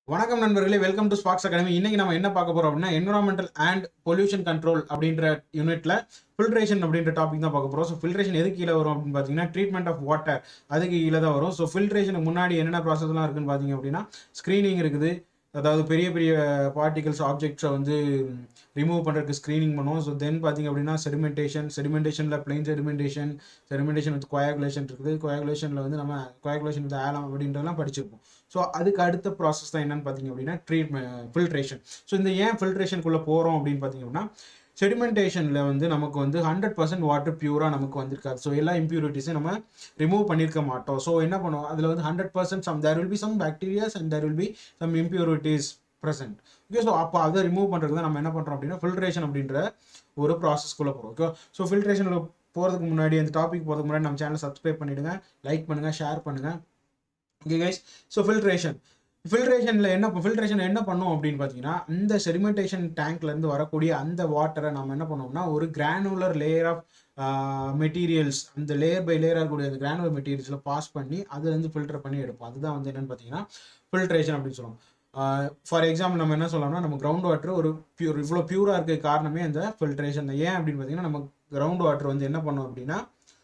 வணக்கம் நண்பர்களே welcome to ஸ்பாக்ஸ் academy இன்னைக்கு நம்ம என்ன பார்க்க போறோம் அப்படின்னா என்வரான்மெண்டல் அண்ட் பொல்யூஷன் கண்ட்ரோல் அப்படின்ற யூனிட்ல ஃபில்ட்ரேஷன் அப்படின்ற டாபிக் தான் பார்க்க போறோம் ஸோ ஃபில்ட்ரேஷன் எதுக்கு கீழே வரும் அப்படின்னு பார்த்தீங்கன்னா ட்ரீட்மெண்ட் ஆஃப் வாட்டர் அதுக்கு கீழே தான் வரும் ஸோ ஃபில்ட்ரேஷனுக்கு முன்னாடி என்னென்ன ப்ராசஸ்லாம் இருக்குன்னு பார்த்தீங்க அப்படின்னா ஸ்க்ரீனிங் இருக்குது அதாவது பெரிய பெரிய பார்ட்டிகல்ஸ் ஆப்ஜெக்ட்ஸை வந்து ரிமூவ் பண்ணுறதுக்கு ஸ்க்ரீனிங் பண்ணுவோம் ஸோ தென் பார்த்தீங்க அப்படின்னா செடிமெண்டேஷன் செடிமெண்டேஷனில் plain sedimentation sedimentation with coagulation இருக்குது கோயாகுலேஷனில் வந்து நம்ம கோயாகுலேஷன் வித் ஆலம் அப்படின்றதெல்லாம் படிச்சிருப்போம் ஸோ அதுக்கு அடுத்த ப்ராசஸ் தான் என்னன்னு பார்த்தீங்க அப்படின்னா ட்ரீட்மெண்ட் ஃபில்ட்ரேஷன் ஸோ இந்த ஏன் ஃபில்ட்ரேஷனுக்குள்ளே போகிறோம் அப்படின்னு பார்த்தீங்க அப்படின்னா செடிமெண்டேஷனில் வந்து நமக்கு வந்து ஹண்ட்ரட் பர்சன்ட் வாட்டர் பியூராக நமக்கு வந்திருக்காது ஸோ எல்லா இம்ப்யூரிட்டிஸும் நம்ம ரிமூவ் பண்ணியிருக்க மாட்டோம் ஸோ என்ன பண்ணுவோம் அதில் வந்து hundred percent some there will be some bacterias and there will be some impurities present okay so அப்போ அதை ரிமூவ் பண்ணுறதுக்கு தான் நம்ம என்ன பண்ணுறோம் அப்படின்னா ஃபில்ட்ரேஷன் அப்படின்ற ஒரு ப்ராசஸ்க்குள்ளே போகிறோம் ஓகே ஸோ ஃபில்ட்ரேஷனில் போகிறதுக்கு முன்னாடி அந்த டாபிக் போகிறதுக்கு முன்னாடி நம்ம சேனலை சப்ஸ்கிரைப் பண்ணிவிடுங்க லைக் பண்ணுங்கள் ஷேர் பண்ணுங்கள் ஓகே கைஸ் ஸோ ஃபில்ட்ரேஷன் ஃபில்ட்ரேஷனில் என்ன ஃபில்ட்ரேஷன் என்ன பண்ணும் அப்படின்னு பார்த்தீங்கன்னா இந்த செடிமெண்டேஷன் டேங்க்லேருந்து வரக்கூடிய அந்த வாட்டரை நம்ம என்ன பண்ணுவோம்னா ஒரு கிரானுலர் லேயர் ஆஃப் மெட்டீரியல்ஸ் அந்த லேயர் பை லேயராக இருக்கக்கூடிய அந்த கிரானுலர் மெட்டீரியல்ஸில் பாஸ் பண்ணி அதுலேருந்து ஃபில்டர் பண்ணி எடுப்போம் அதுதான் வந்து என்னென்னு பார்த்தீங்கன்னா ஃபில்ட்ரேஷன் அப்படின்னு சொல்லுவோம் ஃபார் எக்ஸாம்பிள் நம்ம என்ன சொல்லலாம்னா நம்ம கிரவுண்ட் வாட்டர் ஒரு பியூர் இவ்வளோ பியூராக இருக்க காரணமே அந்த ஃபில்ட்ரேஷன் ஏன் அப்படின்னு பார்த்தீங்கன்னா நம்ம கிரவுண்ட் வாட்டர் வந்து என்ன பண்ணோம் அப்படின்னா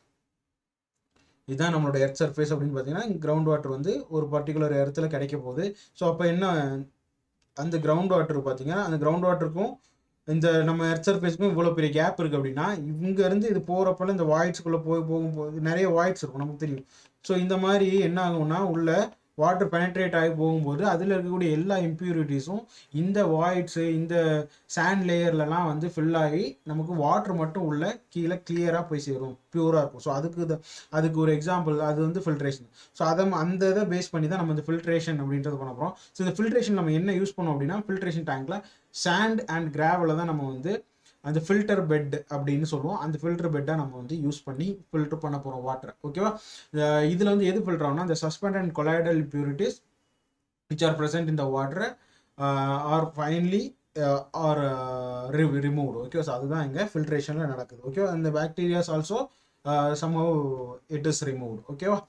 இதுதான் நம்மளோட எர்த் சர்ஃபேஸ் அப்படின்னு பார்த்தீங்கன்னா கிரவுண்ட் வாட்டர் வந்து ஒரு பர்டிகுலர் இடத்துல கிடைக்க போகுது ஸோ அப்போ என்ன அந்த கிரவுண்ட் வாட்டர் பார்த்தீங்கன்னா அந்த கிரவுண்ட் வாட்டருக்கும் இந்த நம்ம எர்த் சர்ஃபேஸ்க்கும் இவ்வளோ பெரிய கேப் இருக்குது அப்படின்னா இங்கேருந்து இது போகிறப்பல இந்த வாய்ட்ஸ்குள்ளே போய் போகும்போது நிறைய வாய்ட்ஸ் இருக்கும் நமக்கு தெரியும் ஸோ இந்த மாதிரி என்ன ஆகும்னா உள்ள வாட்டர் பெனட்ரேட் ஆகி போகும்போது அதில் இருக்கக்கூடிய எல்லா இம்ப்யூரிட்டிஸும் இந்த வாய்ட்ஸு இந்த சாண்ட் லேயர்லலாம் வந்து ஃபில் ஆகி நமக்கு வாட்டர் மட்டும் உள்ள கீழே கிளியராக போய் சேரும் பியூராக இருக்கும் ஸோ அதுக்கு இது அதுக்கு ஒரு எக்ஸாம்பிள் அது வந்து ஃபில்ட்ரேஷன் ஸோ அதை அந்த இதை பேஸ் பண்ணி தான் நம்ம இந்த ஃபில்ட்ரேஷன் அப்படின்றது பண்ண போகிறோம் ஸோ இந்த ஃபில்ட்ரேஷன் நம்ம என்ன யூஸ் பண்ணோம் அப்படின்னா ஃபில்ட்ரேஷன் டேங்க்கில் சாண்ட் அண்ட் கிராவில் தான் நம்ம வந்து அந்த ஃபில்டர் பெட் அப்படின்னு சொல்லுவோம் அந்த ஃபில்டர் பெட்டை நம்ம வந்து யூஸ் பண்ணி ஃபில்டர் பண்ண போகிறோம் வாட்டர் ஓகேவா இதில் வந்து எது ஃபில்டர் ஆகும்னா இந்த suspend and colloidal purities which are present in the water are finely are removed okay so அதுதான் இங்கே ஃபில்ட்ரேஷனில் நடக்குது ஓகே அந்த bacterias also somehow it is removed ஓகேவா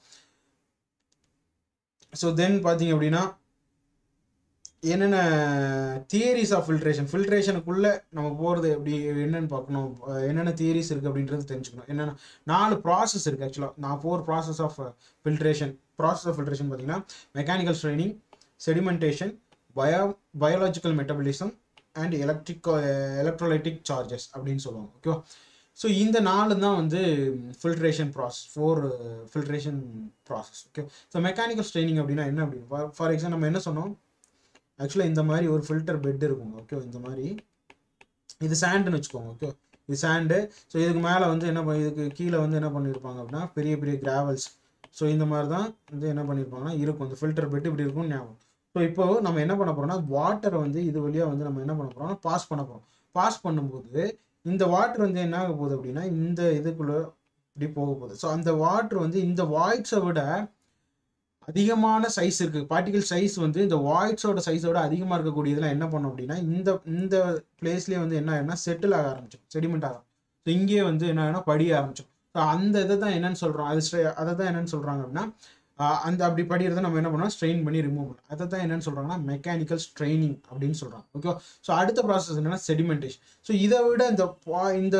ஸோ தென் பார்த்தீங்க அப்படின்னா என்னென்ன தியரிஸ் ஆஃப் ஃபில்ட்ரேஷன் ஃபில்ட்ரேஷனுக்குள்ளே நம்ம போகிறது எப்படி என்னென்னு பார்க்கணும் என்னென்ன தியரிஸ் இருக்குது அப்படின்றது தெரிஞ்சுக்கணும் என்னென்ன நாலு ப்ராசஸ் இருக்குது ஆக்சுவலாக நான் four process of filtration process of filtration பார்த்தீங்கன்னா mechanical straining sedimentation bio biological metabolism and electric electrolytic charges அப்படின்னு சொல்லுவாங்க ஓகேவா ஸோ இந்த நாலு தான் வந்து filtration process four filtration process okay so mechanical straining அப்படின்னா என்ன அப்படின்னு ஃபார் எக்ஸாம்பிள் நம்ம என்ன சொன்னோம் ஆக்சுவலாக இந்த மாதிரி ஒரு ஃபில்டர் பெட் இருக்குங்க ஓகே இந்த மாதிரி இது சாண்டுன்னு வச்சுக்கோங்க ஓகே இது சாண்டு ஸோ இதுக்கு மேலே வந்து என்ன இதுக்கு கீழே வந்து என்ன பண்ணியிருப்பாங்க அப்படின்னா பெரிய பெரிய கிராவல்ஸ் ஸோ இந்த மாதிரி தான் வந்து என்ன பண்ணியிருப்பாங்கன்னா இருக்கும் இந்த ஃபில்டர் பெட் இப்படி இருக்கும் ஞாபகம் ஸோ இப்போ நம்ம என்ன பண்ண போகிறோம்னா வாட்டரை வந்து இது வழியாக வந்து நம்ம என்ன பண்ண போகிறோம்னா பாஸ் பண்ண போகிறோம் பாஸ் பண்ணும்போது இந்த வாட்டர் வந்து என்ன ஆக போகுது அப்படின்னா இந்த இதுக்குள்ளே இப்படி போக போகுது ஸோ அந்த வாட்டர் வந்து இந்த வாய்ட்ஸை விட அதிகமான சைஸ் இருக்குது பார்ட்டிகல் சைஸ் வந்து இந்த வாய்ட்ஸோட சைஸோட அதிகமாக இருக்கக்கூடியதெல்லாம் என்ன பண்ணும் அப்படின்னா இந்த இந்த பிளேஸ்லேயே வந்து என்ன ஆகுனா செட்டில் ஆக ஆரம்பிச்சோம் செடிமெண்ட் ஆகும் ஸோ இங்கேயே வந்து என்ன ஆகுனா படிய ஆரம்பிச்சோம் ஸோ அந்த இதை தான் என்னன்னு சொல்கிறோம் அது ஸ்ட்ரெ அதை தான் என்னன்னு சொல்கிறாங்க அப்படின்னா அந்த அப்படி படிக்கிறத நம்ம என்ன பண்ணோம் ஸ்ட்ரெயின் பண்ணி ரிமூவ் பண்ணலாம் அதை தான் என்னன்னு சொல்கிறாங்கன்னா மெக்கானிக்கல் ஸ்ட்ரெயினிங் அப்படின்னு சொல்கிறாங்க ஓகே ஸோ அடுத்த ப்ராசஸ் என்னன்னா செடிமெண்டேஷன் ஸோ இதை விட இந்த இந்த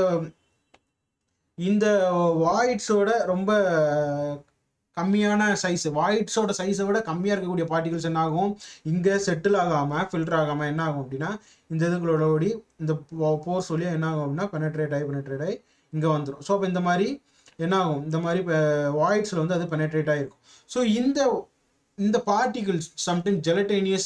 இந்த வாய்ட்ஸோட ரொம்ப கம்மியான சைஸ் வாய்ட்ஸோட சைஸை விட கம்மியாக இருக்கக்கூடிய பார்ட்டிகல்ஸ் என்ன ஆகும் இங்கே செட்டில் ஆகாமல் ஃபில்டர் ஆகாமல் என்ன ஆகும் அப்படின்னா இந்த இதுகளோட ஓடி இந்த போர்ஸ் வழியாக என்ன ஆகும் அப்படின்னா பெனட்ரேட் ஆகி பெனட்ரேட் ஆகி இங்கே வந்துடும் ஸோ அப்போ இந்த மாதிரி என்ன ஆகும் இந்த மாதிரி இப்போ வாய்ட்ஸில் வந்து அது பெனட்ரேட் ஆகிருக்கும் ஸோ இந்த இந்த பார்ட்டிகல்ஸ் சம்டைம் ஜெலட்டேனியஸ்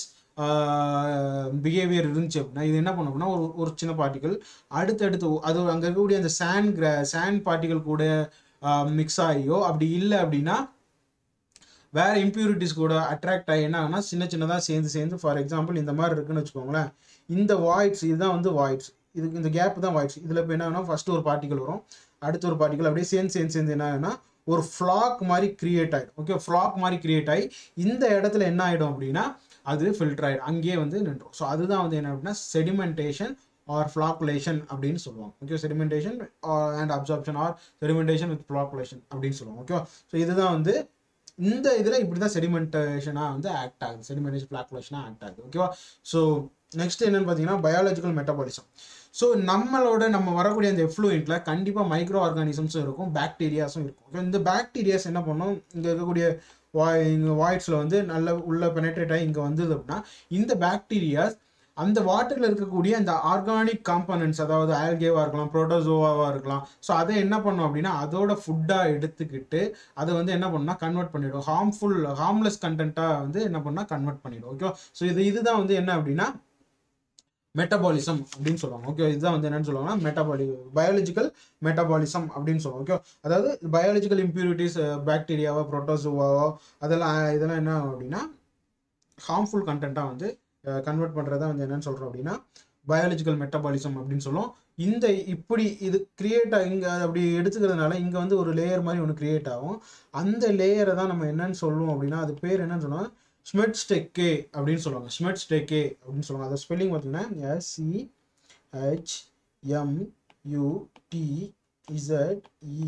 பிஹேவியர் இருந்துச்சு அப்படின்னா இது என்ன பண்ணோம்னா ஒரு ஒரு சின்ன பார்ட்டிகல் அடுத்தடுத்து அது அங்கே இருக்கக்கூடிய அந்த சேண்ட் கிரா சேண்ட் பார்ட்டிகல் கூட மிக்ஸ் ஆகியோ அப்படி இல்லை அப்படின்னா வேற இம்ப்யூரிட்டிஸ் கூட அட்ராக்ட் ஆகி என்ன ஆகுனா சின்ன சின்னதாக சேர்ந்து சேர்ந்து ஃபார் எக்ஸாம்பிள் இந்த மாதிரி இருக்குன்னு வச்சுக்கோங்களேன் இந்த வாய்ட்ஸ் இதுதான் வந்து வாய்ட்ஸ் இதுக்கு இந்த கேப் தான் வாய்ட்ஸ் இதில் இப்போ என்ன ஆகுனா ஃபர்ஸ்ட் ஒரு பார்ட்டிகல் வரும் அடுத்த ஒரு பார்ட்டிகல் அப்படியே சேர்ந்து சேர்ந்து சேர்ந்து என்ன ஆகுனா ஒரு ஃப்ளாக் மாதிரி கிரியேட் ஆகிடும் ஓகே ஃப்ளாக் மாதிரி கிரியேட் ஆகி இந்த இடத்துல என்ன ஆகிடும் அப்படின்னா அது ஃபில்டர் ஆகிடும் அங்கேயே வந்து நின்றும் ஸோ அதுதான் வந்து என்ன அப்படின்னா செடிமெண்டேஷன் ஆர் ஃப்ளாக்குலேஷன் அப்படின்னு சொல்லுவாங்க okay sedimentation and absorption or sedimentation with flocculation அப்படின்னு சொல்லுவாங்க ஓகே ஸோ இதுதான் வந்து இந்த இதில் இப்படி தான் செடிமெண்டேஷனாக வந்து ஆக்ட் ஆகுது செடிமெண்டேஷன் ஃப்ளாக்குலேஷனாக ஆக்ட் ஆகுது ஓகேவா ஸோ நெக்ஸ்ட் என்னன்னு பார்த்தீங்கன்னா பயாலஜிக்கல் மெட்டபாலிசம் ஸோ நம்மளோட நம்ம வரக்கூடிய அந்த எஃப்ளூயண்ட்டில் கண்டிப்பாக மைக்ரோ ஆர்கானிசம்ஸும் இருக்கும் பாக்டீரியாஸும் இருக்கும் Okay, இந்த பாக்டீரியாஸ் என்ன பண்ணும் இங்கே இருக்கக்கூடிய வாய் இங்கே வாய்ட்ஸில் வந்து நல்ல உள்ள பெனட்ரேட் ஆகி இங்கே வந்தது அப்படின்னா இந்த பாக்டீரியாஸ் அந்த வாட்டரில் இருக்கக்கூடிய அந்த ஆர்கானிக் காம்பனன்ட்ஸ் அதாவது ஆல்கேவாக இருக்கலாம் புரோட்டோசோவாவாக இருக்கலாம் ஸோ அதை என்ன பண்ணும் அப்படின்னா அதோட ஃபுட்டாக எடுத்துக்கிட்டு அதை வந்து என்ன பண்ணால் கன்வெர்ட் பண்ணிடும் ஹார்ம்ஃபுல் ஹார்ம்லெஸ் கண்டென்ட்டாக வந்து என்ன பண்ணால் கன்வெர்ட் பண்ணிடும் ஓகே ஸோ இது இதுதான் வந்து என்ன அப்படின்னா மெட்டபாலிசம் அப்படின்னு சொல்லுவாங்க ஓகே இதுதான் வந்து என்னன்னு சொல்லுவாங்கன்னா மெட்டபாலி பயாலஜிக்கல் மெட்டபாலிசம் அப்படின்னு சொல்லுவாங்க ஓகே அதாவது பயாலஜிக்கல் இம்ப்யூரிட்டிஸ் பாக்டீரியாவோ புரோட்டோசோவாவோ அதெல்லாம் இதெல்லாம் என்ன அப்படின்னா ஹார்ம்ஃபுல் கண்டென்ட்டாக வந்து கன்வெர்ட் பண்ணுறதா வந்து என்னன்னு சொல்கிறோம் அப்படின்னா பயாலஜிக்கல் மெட்டபாலிசம் அப்படின்னு சொல்லுவோம் இந்த இப்படி இது கிரியேட் இங்கே அப்படி எடுத்துக்கிறதுனால இங்கே வந்து ஒரு லேயர் மாதிரி ஒன்று கிரியேட் ஆகும் அந்த லேயரை தான் நம்ம என்னன்னு சொல்லுவோம் அப்படின்னா அது பேர் என்னன்னு சொல்லுவோம் ஸ்மெட் ஸ்டெக்கே அப்படின்னு சொல்லுவாங்க ஸ்மெட் ஸ்டெக்கே அப்படின்னு சொல்லுவாங்க அதை ஸ்பெல்லிங் பார்த்தீங்கன்னா S C H M U D Z E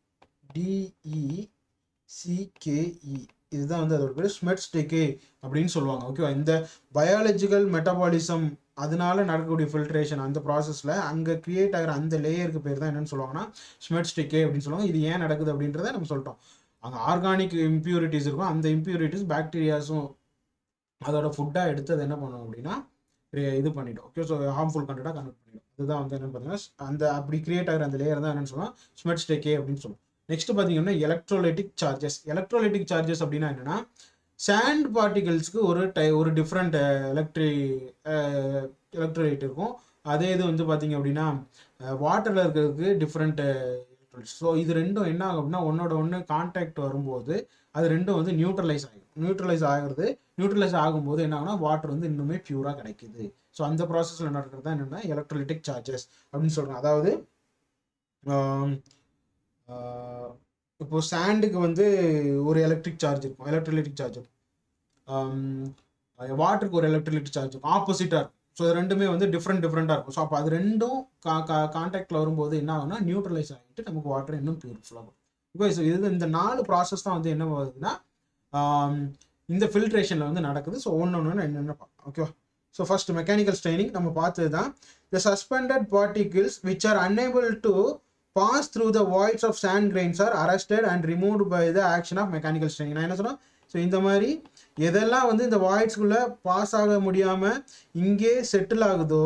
D E C K E இதுதான் வந்து அதோட பேர் ஸ்மெட் ஸ்டெக்கே அப்படின்னு சொல்லுவாங்க ஓகேவா இந்த பயாலஜிக்கல் மெட்டபாலிசம் அதனால நடக்கக்கூடிய ஃபில்ட்ரேஷன் அந்த ப்ராசஸில் அங்கே கிரியேட் ஆகிற அந்த லேயருக்கு பேர் தான் என்னன்னு சொல்லுவாங்கன்னா ஸ்மெட் ஸ்டிக்கே அப்படின்னு சொல்லுவாங்க இது ஏன் நடக்குது அப்படின்றத நம்ம சொல்லிட்டோம் அங்கே ஆர்கானிக் இம்ப்யூரிட்டிஸ் இருக்கும் அந்த இம்ப்யூரிட்டிஸ் பாக்டீரியாஸும் அதோட ஃபுட்டாக எடுத்து அதை என்ன பண்ணும் அப்படின்னா re- இது பண்ணிடும் ஓகே ஸோ ஹார்ம்ஃபுல் கண்டென்ட்டாக கன்வெர்ட் பண்ணிடும் இதுதான் வந்து என்னன்னு பார்த்தீங்கன்னா அந்த அப்படி கிரியேட் ஆகிற அந்த லேயர் தான் என்னன்னு சொல்லலாம் ஸ்மெட் ஸ்டெக்கே அப்படின்னு சொல்லுவோம் நெக்ஸ்ட் பார்த்தீங்கன்னா எலக்ட்ரோலைட்டிக் சார்ஜஸ் எலக்ட்ரோலைட்டிக் சார்ஜஸ் அப்படின்னா என்னன்னா சாண்ட் பார்ட்டிகல்ஸ்க்கு ஒரு டை ஒரு டிஃப்ரெண்ட் எலக்ட்ரி எலக்ட்ரோலைட் இருக்கும் அதே இது வந்து பார்த்தீங்க அப்படின்னா வாட்டரில் இருக்கிறதுக்கு டிஃப்ரெண்ட் ஸோ இது ரெண்டும் என்ன ஆகும் அப்படின்னா ஒன்னோட ஒன்று கான்டாக்ட் வரும்போது அது ரெண்டும் வந்து நியூட்ரலைஸ் ஆகும் நியூட்ரலைஸ் ஆகிறது நியூட்ரலைஸ் ஆகும்போது என்ன ஆகும்னா வாட்டர் வந்து இன்னுமே பியூராக கிடைக்குது ஸோ அந்த ப்ராசஸில் நடக்கிறது தான் என்னென்னா எலக்ட்ரோலிட்டிக் சார்ஜஸ் அப்படின்னு சொல்கிறாங்க அதாவது ஆம், ஆஹ், இப்போ சாண்டுக்கு வந்து ஒரு எலக்ட்ரிக் சார்ஜ் இருக்கும் எலக்ட்ரோலிட்டிக் சார்ஜ் இருக்கும் வாட்டருக்கு ஒரு எலக்ட்ரோலிட்டிக் சார்ஜ் இருக்கும் ஆப்போசிட்டாக இருக்கும் ஸோ இது ரெண்டுமே வந்து டிஃப்ரெண்ட் டிஃப்ரெண்ட்டாக இருக்கும் ஸோ அப்போ அது ரெண்டும் கா கா கான்டாக்டில் வரும்போது என்ன ஆகும்னா நியூட்ரலைஸ் ஆகிட்டு நமக்கு வாட்டர் இன்னும் பியூரிஃபுல்லாக இருக்கும் ஓகே ஸோ இது இந்த நாலு ப்ராசஸ் தான் வந்து என்ன ஆகுதுன்னா ஆம், இந்த ஃபில்ட்ரேஷனில் வந்து நடக்குது ஸோ ஒன்று ஒன்று என்னென்ன பார்க்கலாம் ஓகேவா ஸோ ஃபர்ஸ்ட் மெக்கானிக்கல் ஸ்ட்ரைனிங் நம்ம பார்த்தது தான் the suspended particles which are unable to pass through the voids of sand grains are arrested and removed by the action of mechanical straining நான் என்ன சொன்னேன் ஸோ இந்த மாதிரி எதெல்லாம் வந்து இந்த வாய்ட்ஸ்குள்ளே பாஸ் ஆக முடியாமல் இங்கே செட்டில் ஆகுதோ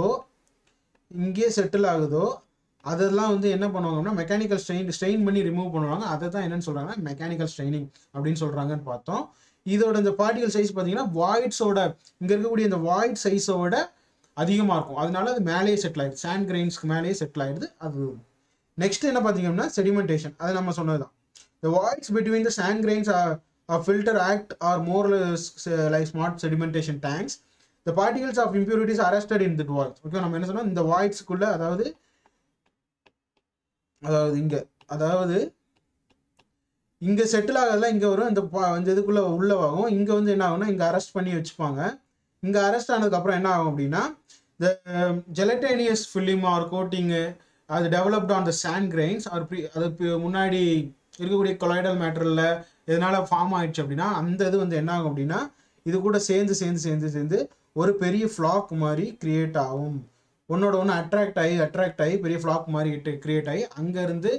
இங்கே செட்டில் ஆகுதோ அதெல்லாம் வந்து என்ன பண்ணுவாங்கன்னா மெக்கானிக்கல் ஸ்ட்ரெயின் ஸ்ட்ரெயின் பண்ணி ரிமூவ் பண்ணுவாங்க அதை தான் என்னன்னு சொல்கிறாங்கன்னா மெக்கானிக்கல் ஸ்ட்ரெயினிங் அப்படின்னு சொல்கிறாங்கன்னு பார்த்தோம் இதோட இந்த பார்ட்டிகல் சைஸ் பார்த்தீங்கன்னா வாய்ட்ஸோட இங்கே இருக்கக்கூடிய இந்த வாய்ட் சைஸோட அதிகமாக இருக்கும் அதனால அது மேலேயே செட்டில் ஆயிடுது சாண்ட் கிரெயின்ஸ்க்கு மேலேயே செட்டில் ஆயிடுது அது நெக்ஸ்ட் என்ன பார்த்தீங்கன்னா செடிமெண்டேஷன் அது நம்ம சொன்னது தான் the voids between the sand grains are, are filter act are more or less uh, like smart sedimentation tanks the particles of impurities arrested in the voids okay நம்ம என்ன சொன்னோம் இந்த வாய்ட்ஸ்க்குள்ள அதாவது அதாவது இங்க அதாவது இங்க செட்டில் ஆகல இங்க வரும் இந்த பா- இந்த இதுக்குள்ள உள்ள ஆகும் இங்க வந்து என்ன ஆகும்னா இங்க அரெஸ்ட் பண்ணி வச்சுப்பாங்க இங்க அரெஸ்ட் ஆனதுக்கு அப்புறம் என்ன ஆகும் அப்படின்னா the gelatinous film or coating அது developed on the sand grains or அது பி- முன்னாடி இருக்கக்கூடிய கொலைடல் மேட்டரில் இதனால ஃபார்ம் ஆயிடுச்சு அப்படின்னா அந்த இது வந்து என்ன ஆகும் அப்படின்னா இது கூட சேர்ந்து சேர்ந்து சேர்ந்து சேர்ந்து ஒரு பெரிய ஃப்ளாக் மாதிரி கிரியேட் ஆகும் ஒன்னோட ஒன்று அட்ராக்ட் ஆகி அட்ராக்ட் ஆகி பெரிய ஃப்ளாக் மாதிரி கிரியேட் ஆகி அங்கேருந்து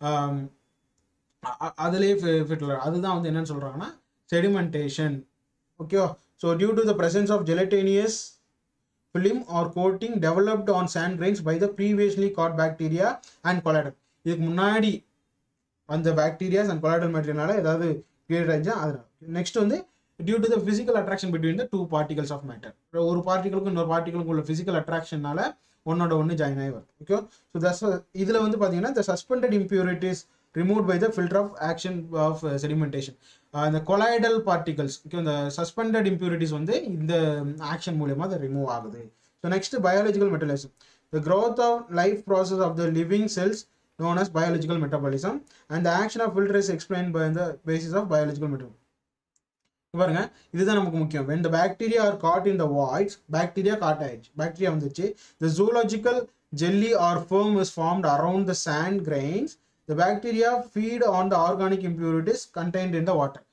அதுலேயே ஃபிட்ல அதுதான் வந்து என்னன்னு சொல்கிறாங்கன்னா செடிமெண்டேஷன் ஓகேவா so due to the presence of gelatinous film or coating developed on sand grains by the previously caught bacteria and colloidal இதுக்கு முன்னாடி அந்த பாக்டீரியாஸ் அண்ட் கொலாய்டல் மெட்டீரியல்னால ஏதாவது கிரியேட் ஆயிடுச்சா அதனால நெக்ஸ்ட் வந்து due to the physical attraction between the two particles of matter ஒரு பார்ட்டிகளுக்கும் இன்னொரு பார்ட்டிகளுக்கும் உள்ள ஃபிசிக்கல் அட்ராக்ஷனால ஒன்னோட ஒன்று ஜாயின் ஆகி வரும் ஓகே ஸோ தஸ் இதில் வந்து பார்த்தீங்கன்னா the suspended impurities removed by the filter of action of uh, sedimentation அந்த கொலாய்டல் பார்ட்டிகல்ஸ் ஓகே இந்த சஸ்பெண்டட் impurities வந்து இந்த ஆக்ஷன் மூலயமா அதை ரிமூவ் ஆகுது so next biological metabolism the growth of life process of the living cells known as biological metabolism and the action of filter is explained by the basis of biological metabolism பாருங்க இதுதான் நமக்கு முக்கியம் when the bacteria are caught in the voids bacteria caught ஆயிடுச்சு bacteria வந்துச்சு the zoological jelly or foam is formed around the sand grains the bacteria feed on the organic impurities contained in the water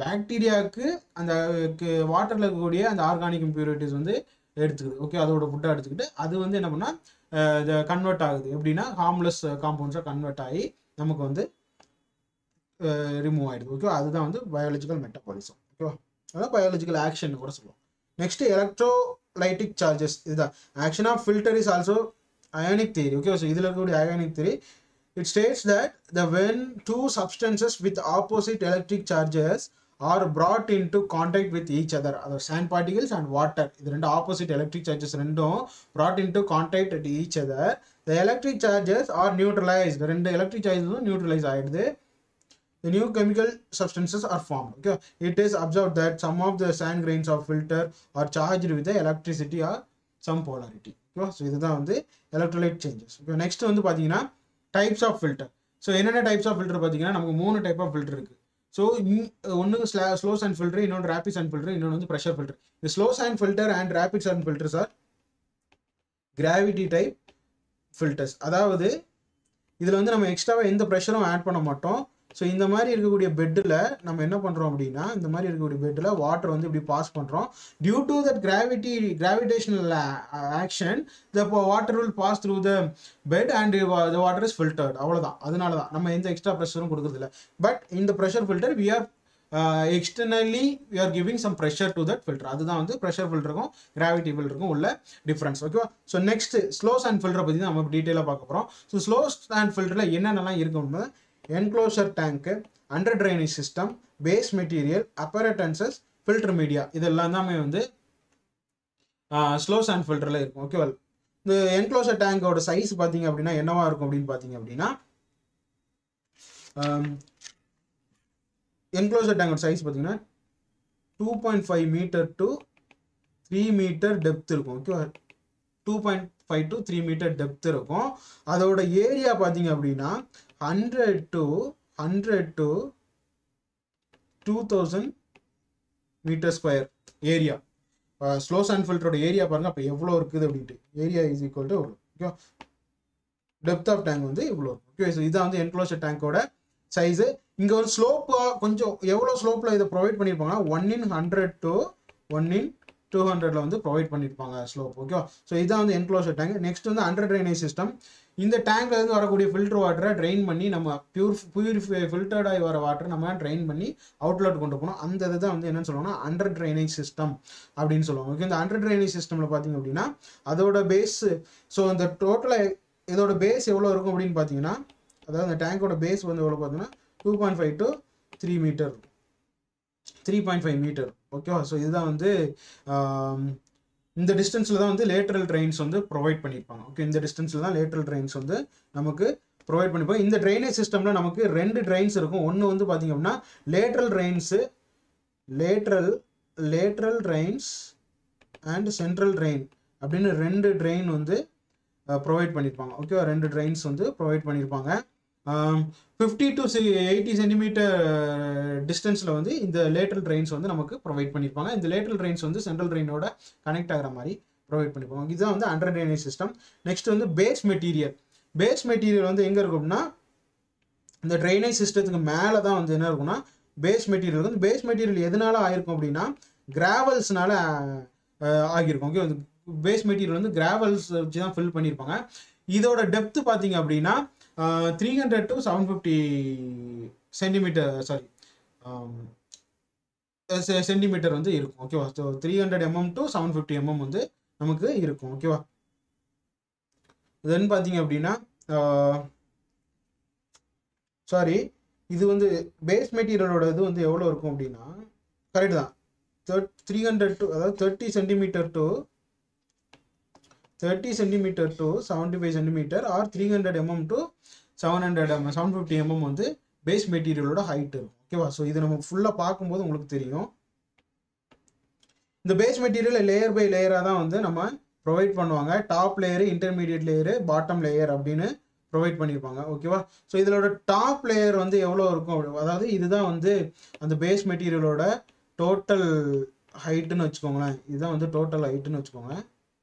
பாக்டீரியாவுக்கு அந்த வாட்டரில் இருக்கக்கூடிய அந்த organic impurities வந்து எடுத்துக்குது okay அதோட ஃபுட்டாக எடுத்துக்கிட்டு அது வந்து என்ன பண்ணால் இதை கன்வெர்ட் ஆகுது எப்படின்னா ஹார்ம்லெஸ் காம்பவுண்ட்ஸாக கன்வெர்ட் ஆகி நமக்கு வந்து ரிமூவ் ஆகிடுது ஓகே அதுதான் வந்து பயாலஜிக்கல் மெட்டபாலிசம் ஓகேவா அதான் பயாலஜிக்கல் ஆக்ஷன் கூட சொல்லுவோம் நெக்ஸ்ட் எலக்ட்ரோலைட்டிக் சார்ஜஸ் இதுதான் action of filter is also ionic theory okay so இதில் இருக்கக்கூடிய ionic theory it states that the when two substances with opposite electric charges are brought into contact with each other அதாவது sand particles and water இது ரெண்டு opposite electric charges ரெண்டும் brought into contact at each other the electric charges are neutralized ரெண்டு electric charges neutralize ஆயிடுது the new chemical substances are formed okay it is observed that some of the sand grains of filter are charged with the electricity or some polarity okay so இதுதான் வந்து electrolyte changes okay next வந்து பார்த்தீங்கன்னா types of filter so என்னென்ன types of filter பார்த்தீங்கன்னா நமக்கு மூணு type of filter இருக்குது so ஒன்று ஸ்லா ஸ்லோ சாண்ட் ஃபில்டர் இன்னொன்று ரேபிட் சாண்ட் ஃபில்டர் இன்னொன்று வந்து ப்ரெஷர் ஃபில்டர் இந்த slow sand filter and rapid sand filters are gravity type filters அதாவது இதில் வந்து நம்ம எக்ஸ்ட்ராவாக எந்த ப்ரெஷரும் ஆட் பண்ண மாட்டோம் ஸோ இந்த மாதிரி இருக்கக்கூடிய பெட்டில் நம்ம என்ன பண்ணுறோம் அப்படின்னா இந்த மாதிரி இருக்கக்கூடிய பெட்டில் வாட்டர் வந்து இப்படி பாஸ் பண்ணுறோம் due to that gravity gravitational action the water will pass through the bed and the water is filtered அவ்வளோதான் அதனால தான் நம்ம எந்த எக்ஸ்ட்ரா ப்ரெஷரும் கொடுக்குறதில்ல பட் இந்த pressure filter we are externally we are giving some pressure to that filter அதுதான் வந்து pressure ஃபில்டருக்கும் கிராவிட்டி ஃபில்டருக்கும் உள்ள டிஃப்ரென்ஸ் ஓகேவா ஸோ நெக்ஸ்ட் ஸ்லோ சாண்ட் ஃபில்டரை பற்றி நம்ம டீட்டெயிலாக பார்க்க போகிறோம் ஸோ ஸ்லோ சாண்ட் ஃபில்டரில் என்னென்னலாம் இருக்கும் enclosure tank under drainage system base material appurtenances filter media இதெல்லாம் தாமே வந்து ஸ்லோ சாண்ட் ஃபில்டரில் இருக்கும் ஓகேவா இந்த என்க்ளோஷர் டேங்கோட சைஸ் பார்த்தீங்க அப்படின்னா என்னவா இருக்கும் அப்படின்னு பார்த்தீங்க அப்படின்னா என்க்ளோஷர் டேங்கோட சைஸ் பார்த்தீங்கன்னா two point five metre to three metre depth இருக்கும் ஓகேவா two point five to three metre depth இருக்கும் அதோட ஏரியா பார்த்தீங்க அப்படின்னா hundred to hundred to two thousand metre square area slow sand ஃபில்டரோட ஏரியா பாருங்க அப்போ எவ்வளோ இருக்குது அப்படின்ட்டு ஏரியா இஸ் ஈக்குவல் டு எவ்வளோ ஓகே டெப்த் ஆஃப் டேங்க் வந்து இவ்வளோ ஓகே ஸோ இதான் வந்து என்க்ளோஷர் டேங்கோட சைஸு இங்கே ஒரு ஸ்லோப்பாக கொஞ்சம் எவ்வளோ ஸ்லோப்பில் இதை ப்ரொவைட் பண்ணியிருப்பாங்கன்னா one in hundred to one in two ஹண்ட்ரட்ல வந்து ப்ரொவைட் பண்ணியிருப்பாங்க ஸ்லோப் ஓகேவா ஸோ இதான் வந்து என்க்ளோஷர் டேங்க் நெக்ஸ்ட் வந்து அண்டர் ட்ரைனேஜ் சிஸ்டம் இந்த டேங்க்ல இருந்து வரக்கூடிய ஃபில்டர் வாட்டரை ட்ரைன் பண்ணி நம்ம பியூர் பியூரிஃபை ஃபில்டர்டாகி வர வாட்டர் நம்ம ட்ரைன் பண்ணி அவுட்லெட் கொண்டு போகணும் அந்த இது தான் வந்து என்னன்னு சொல்லுவாங்கன்னா அண்டர் ட்ரைனேஜ் சிஸ்டம் அப்படின்னு சொல்லுவாங்க ஓகே இந்த அண்டர் ட்ரைனேஜ் சிஸ்டமில் பார்த்தீங்க அப்படின்னா அதோட பேஸ் ஸோ இந்த டோட்டலாக இதோட பேஸ் எவ்வளோ இருக்கும் அப்படின்னு பார்த்தீங்கன்னா அதாவது இந்த டேங்கோட பேஸ் வந்து எவ்வளோ பார்த்தீங்கன்னா two point five to three metre three point five metre ஓகேவா ஸோ இதுதான் வந்து இந்த டிஸ்டன்ஸில் தான் வந்து லேட்ரல் ட்ரெயின்ஸ் வந்து ப்ரொவைட் பண்ணியிருப்பாங்க ஓகே இந்த டிஸ்டன்ஸில் தான் லேட்ரல் ட்ரெயின்ஸ் வந்து நமக்கு ப்ரொவைட் பண்ணிப்பாங்க இந்த ட்ரைனேஜ் சிஸ்டமில் நமக்கு ரெண்டு ட்ரெயின்ஸ் இருக்கும் ஒன்று வந்து பார்த்திங்க அப்படின்னா lateral drains lateral lateral drains and central drain அப்படின்னு ரெண்டு ட்ரெயின் வந்து ப்ரொவைட் பண்ணியிருப்பாங்க ஓகேவா ரெண்டு ட்ரெயின்ஸ் வந்து ப்ரொவைட் பண்ணியிருப்பாங்க ஃபிஃப்டி டு சி எயிட்டி சென்டிமீட்டர் டிஸ்டன்ஸில் வந்து இந்த லேட்ரல் ட்ரெயின்ஸ் வந்து நமக்கு ப்ரொவைட் பண்ணியிருப்பாங்க இந்த லேட்ரல் ட்ரெயின்ஸ் வந்து சென்ட்ரல் ட்ரெயினோட கனெக்ட் ஆகிற மாதிரி ப்ரொவைட் பண்ணியிருப்பாங்க இதுதான் வந்து அண்டர் ட்ரைனேஜ் சிஸ்டம் நெக்ஸ்ட் வந்து பேஸ் மெட்டீரியல் பேஸ் மெட்டீரியல் வந்து எங்கே இருக்கும்னா இந்த ட்ரைனேஜ் சிஸ்டத்துக்கு மேலே தான் வந்து என்ன இருக்கும்னா பேஸ் மெட்டீரியல் வந்து பேஸ் மெட்டீரியல் எதனால ஆயிருக்கும் அப்படின்னா கிராவல்ஸ்னால ஆகியிருக்கும் ஓகே பேஸ் மெட்டீரியல் வந்து கிராவல்ஸ் வச்சு தான் ஃபில் பண்ணியிருப்பாங்க இதோட டெப்த் பார்த்தீங்க அப்படின்னா three hundred to seven fifty centimetre sorry centimetre வந்து இருக்கும் ஓகேவா so three hundred MM to seven fifty MM வந்து நமக்கு இருக்கும் ஓகேவா தென் பார்த்தீங்க அப்படின்னா சாரி இது வந்து பேஸ் மெட்டீரியலோட இது வந்து எவ்வளோ இருக்கும் அப்படின்னா கரெக்ட் தான் தேர்ட் த்ரீ ஹண்ட்ரட் டு அதாவது thirty centimetre to thirty centimetre to seventy five centimetre or three hundred MM to seven hundred M seven fifty MM வந்து பேஸ் மெட்டீரியலோட ஹைட் இருக்கும் ஓகேவா ஸோ இது நம்ம ஃபுல்லாக பார்க்கும்போது உங்களுக்கு தெரியும் இந்த பேஸ் மெட்டீரியல் லேயர் பை லேயராக தான் வந்து நம்ம ப்ரொவைட் பண்ணுவாங்க top layer intermediate layer bottom layer அப்படின்னு ப்ரொவைட் பண்ணியிருப்பாங்க ஓகேவா ஸோ இதோட டாப் லேயர் வந்து எவ்வளோ இருக்கும் அதாவது இதுதான் வந்து அந்த பேஸ் மெட்டீரியலோட டோட்டல் ஹைட்டுன்னு வச்சுக்கோங்களேன் இதுதான் வந்து டோட்டல் ஹைட்டுன்னு வச்சுக்கோங்க